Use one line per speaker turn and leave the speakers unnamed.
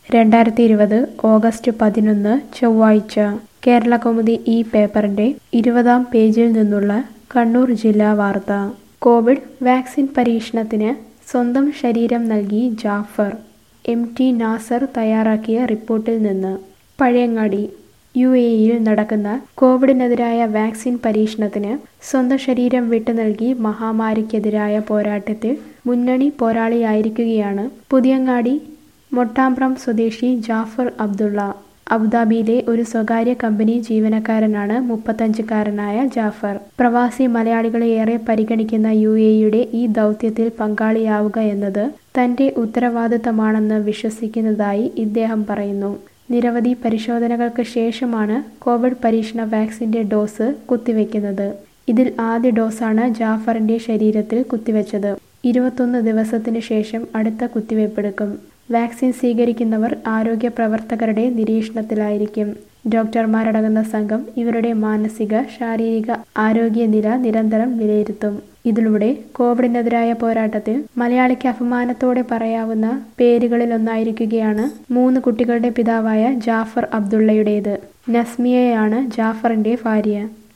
രണ്ടായിരത്തി ഇരുപത് ഓഗസ്റ്റ് പതിനൊന്ന് ചൊവ്വാഴ്ച കേരളകൗമുദി ഈ പേപ്പറിന്റെ ഇരുപതാം പേജിൽ നിന്നുള്ള കണ്ണൂർ ജില്ലാ വാർത്ത കോവിഡ് വാക്സിൻ പരീക്ഷണത്തിന് സ്വന്തം ശരീരം നൽകി ജാഫർ എം ടി നാസർ തയ്യാറാക്കിയ റിപ്പോർട്ടിൽ നിന്ന് പഴയങ്ങാടി യു എ ഇയിൽ നടക്കുന്ന കോവിഡിനെതിരായ വാക്സിൻ പരീക്ഷണത്തിന് സ്വന്തം ശരീരം വിട്ടു നൽകി മഹാമാരിക്കെതിരായ പോരാട്ടത്തിൽ മുന്നണി പോരാളിയായിരിക്കുകയാണ് പുതിയങ്ങാടി മൊട്ടാമ്പ്രം സ്വദേശി ജാഫർ അബ്ദുള്ള അബുദാബിയിലെ ഒരു സ്വകാര്യ കമ്പനി ജീവനക്കാരനാണ് മുപ്പത്തഞ്ചുകാരനായ ജാഫർ പ്രവാസി മലയാളികളെ ഏറെ പരിഗണിക്കുന്ന യു എയുടെ ഈ ദൗത്യത്തിൽ പങ്കാളിയാവുക എന്നത് തന്റെ ഉത്തരവാദിത്തമാണെന്ന് വിശ്വസിക്കുന്നതായി ഇദ്ദേഹം പറയുന്നു നിരവധി പരിശോധനകൾക്ക് ശേഷമാണ് കോവിഡ് പരീക്ഷണ വാക്സിന്റെ ഡോസ് കുത്തിവെക്കുന്നത് ഇതിൽ ആദ്യ ഡോസാണ് ജാഫറിന്റെ ശരീരത്തിൽ കുത്തിവെച്ചത് ഇരുപത്തൊന്ന് ദിവസത്തിന് ശേഷം അടുത്ത കുത്തിവയ്പ്പെടുക്കും വാക്സിൻ സ്വീകരിക്കുന്നവർ ആരോഗ്യ പ്രവർത്തകരുടെ നിരീക്ഷണത്തിലായിരിക്കും ഡോക്ടർമാരടങ്ങുന്ന സംഘം ഇവരുടെ മാനസിക ശാരീരിക ആരോഗ്യനില നിരന്തരം വിലയിരുത്തും ഇതിലൂടെ കോവിഡിനെതിരായ പോരാട്ടത്തിൽ മലയാളിക്ക് അഭിമാനത്തോടെ പറയാവുന്ന പേരുകളിലൊന്നായിരിക്കുകയാണ് മൂന്ന് കുട്ടികളുടെ പിതാവായ ജാഫർ അബ്ദുള്ളയുടേത് നസ്മിയയാണ് ജാഫറിന്റെ ഭാര്യ